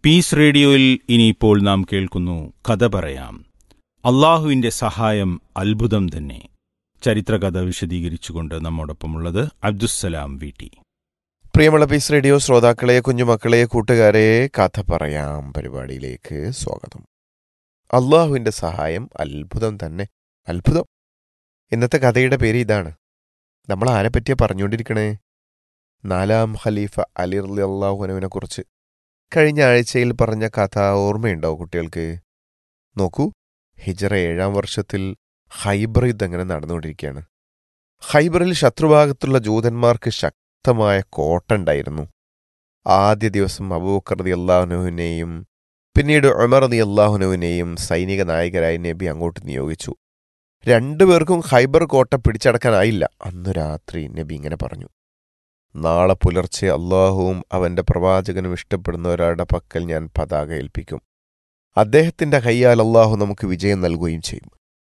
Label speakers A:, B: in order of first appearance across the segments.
A: piece റേഡിയോയിൽ ഇനിയിപ്പോൾ നാം കേൾക്കുന്നു കഥ പറയാം അള്ളാഹുവിന്റെ സഹായം അത്ഭുതം തന്നെ ചരിത്രകഥ വിശദീകരിച്ചുകൊണ്ട് നമ്മോടൊപ്പമുള്ളത് അബ്ദുസ്സലാം വി ടി
B: പ്രിയമുള്ള പീസ് റേഡിയോ ശ്രോതാക്കളെ കുഞ്ഞുമക്കളെ കൂട്ടുകാരെ കഥ പറയാം പരിപാടിയിലേക്ക് സ്വാഗതം അള്ളാഹുവിൻ്റെ സഹായം അത്ഭുതം തന്നെ അത്ഭുതം ഇന്നത്തെ കഥയുടെ പേര് ഇതാണ് നമ്മൾ ആരെ പറ്റിയാ പറഞ്ഞുകൊണ്ടിരിക്കണേ നാലാം ഖലീഫ അലി റലി അള്ളാഹുനുവിനെ കുറിച്ച് കഴിഞ്ഞ ആഴ്ചയിൽ പറഞ്ഞ കഥ ഓർമ്മയുണ്ടോ കുട്ടികൾക്ക് നോക്കൂ ഹിജറ ഏഴാം വർഷത്തിൽ ഹൈബർ യുദ്ധം അങ്ങനെ നടന്നുകൊണ്ടിരിക്കുകയാണ് ഹൈബറിൽ ശത്രുഭാഗത്തുള്ള ജൂതന്മാർക്ക് ശക്തമായ കോട്ടുണ്ടായിരുന്നു ആദ്യ ദിവസം അബൂക്കർ റതി അള്ളാഹുനുവിനെയും പിന്നീട് ഉമർ റതി അള്ളാഹുനുവിനെയും സൈനിക നായകരായി നബി അങ്ങോട്ട് നിയോഗിച്ചു രണ്ടുപേർക്കും ഹൈബർ കോട്ട പിടിച്ചടക്കാനായില്ല അന്നു രാത്രി നബി ഇങ്ങനെ പറഞ്ഞു നാളെ പുലർച്ചെ അള്ളാഹുവും അവന്റെ പ്രവാചകനും ഇഷ്ടപ്പെടുന്ന ഒരാളുടെ പക്കൽ ഞാൻ പതാക ഏൽപ്പിക്കും അദ്ദേഹത്തിന്റെ കയ്യാൽ അള്ളാഹു നമുക്ക് വിജയം നൽകുകയും ചെയ്യും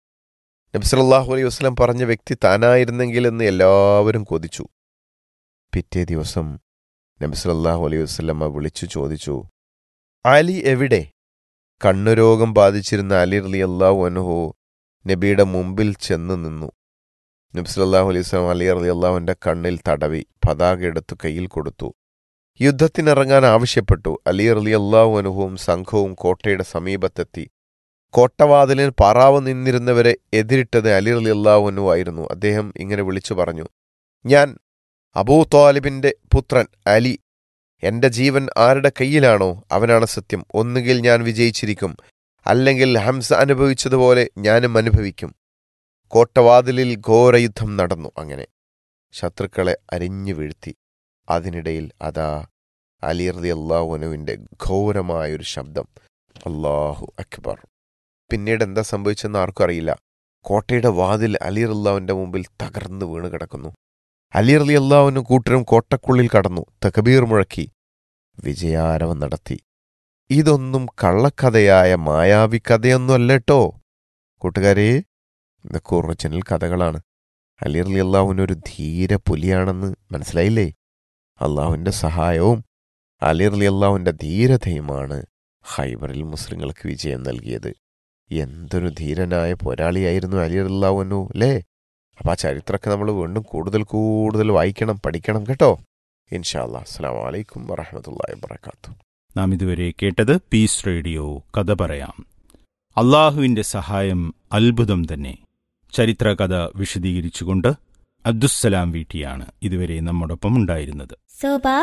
B: നബി സല്ലല്ലാഹു അലൈഹി വസ്ലം പറഞ്ഞ വ്യക്തി താനായിരുന്നെങ്കിൽ എന്ന് എല്ലാവരും കൊതിച്ചു പിറ്റേ ദിവസം നബി സല്ലല്ലാഹു അലൈഹി വസ്ലമ്മ വിളിച്ചു ചോദിച്ചു അലി എവിടെ കണ്ണുരോഗം ബാധിച്ചിരുന്ന അലി റലി അള്ളാഹു അനുഹു നബിയുടെ മുമ്പിൽ ചെന്ന് നിന്നു നബി സല്ലല്ലാഹു അലൈഹി വസ്ലം അലി റലി അള്ളാഹുവിന്റെ കണ്ണിൽ തടവി പതാക എടുത്തു കയ്യിൽ കൊടുത്തു യുദ്ധത്തിനിറങ്ങാൻ ആവശ്യപ്പെട്ടു അലി റലി അള്ളാഹു അനുഹവും സംഘവും കോട്ടയുടെ സമീപത്തെത്തി കോട്ടവാതിലിൽ പാറാവ് നിന്നിരുന്നവരെ എതിരിട്ടത് അലി റലി അള്ളാഹുനു ആയിരുന്നു അദ്ദേഹം ഇങ്ങനെ വിളിച്ചു പറഞ്ഞു ഞാൻ അബൂ താലിബിന്റെ പുത്രൻ അലി എന്റെ ജീവൻ ആരുടെ കയ്യിലാണോ അവനാണ് സത്യം ഒന്നുകിൽ ഞാൻ വിജയിച്ചിരിക്കും അല്ലെങ്കിൽ ഹംസ അനുഭവിച്ചതുപോലെ ഞാനും അനുഭവിക്കും കോട്ടവാതിലിൽ ഘോരയുദ്ധം നടന്നു അങ്ങനെ ശത്രുക്കളെ അരിഞ്ഞു വീഴ്ത്തി അതിനിടയിൽ അതാ അലി റതി അള്ളാഹുനുവിന്റെ ഘോരമായൊരു ശബ്ദം അള്ളാഹു അക്ബർ പിന്നീട് എന്താ സംഭവിച്ചെന്ന് ആർക്കും അറിയില്ല കോട്ടയുടെ വാതിൽ അലി അള്ളാഹുവിന്റെ മുമ്പിൽ തകർന്നു വീണ് കിടക്കുന്നു അലി അലി അള്ളാഹുവിനും കൂട്ടരും കോട്ടക്കുള്ളിൽ കടന്നു തകബീർ മുഴക്കി വിജയാരവം നടത്തി ഇതൊന്നും കള്ളക്കഥയായ മായാവി കഥയൊന്നുമല്ല കേട്ടോ കൂട്ടുകാരെ ഇതൊക്കെ ഒറിജിനൽ കഥകളാണ് അലി അലി അള്ളാഹുവിനൊരു ധീര പുലിയാണെന്ന് മനസ്സിലായില്ലേ അള്ളാഹുവിന്റെ സഹായവും അലി അലി അള്ളാഹുവിന്റെ ധീരതയുമാണ് ഹൈബറിൽ മുസ്ലിങ്ങൾക്ക് വിജയം നൽകിയത് എന്തൊരു ധീരനായ പോരാളിയായിരുന്നു അലി അള്ളാഹുനു അല്ലേ അപ്പം ആ ചരിത്രമൊക്കെ നമ്മൾ വീണ്ടും കൂടുതൽ കൂടുതൽ വായിക്കണം പഠിക്കണം കേട്ടോ ഇൻഷാല്ലാ അസ്സാം വലൈക്കും വറഹമത്തല്ലാ വാത്തു
A: നാം ഇതുവരെ കേട്ടത് പീസ് റേഡിയോ കഥ പറയാം അള്ളാഹുവിന്റെ സഹായം അത്ഭുതം തന്നെ ചരിത്രകഥ വിശദീകരിച്ചുകൊണ്ട് അബ്ദുസ്സലാം വീട്ടിയാണ് ഇതുവരെ നമ്മോടൊപ്പം ഉണ്ടായിരുന്നത്
C: സോബ